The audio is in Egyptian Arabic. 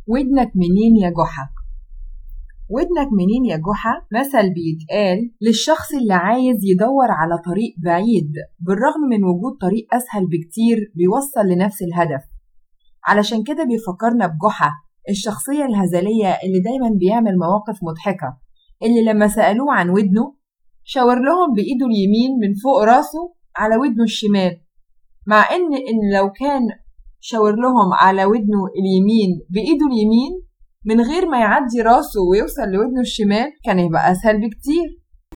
ودنك منين يا جحا ودنك منين يا جحا مثل بيتقال للشخص اللي عايز يدور على طريق بعيد بالرغم من وجود طريق أسهل بكتير بيوصل لنفس الهدف علشان كده بيفكرنا بجحا الشخصية الهزلية اللي دايما بيعمل مواقف مضحكة اللي لما سألوه عن ودنه شاور لهم بإيده اليمين من فوق راسه على ودنه الشمال مع إن إن لو كان شاور لهم على ودنه اليمين بإيده اليمين من غير ما يعدي راسه ويوصل لودنه الشمال كان يبقى أسهل بكتير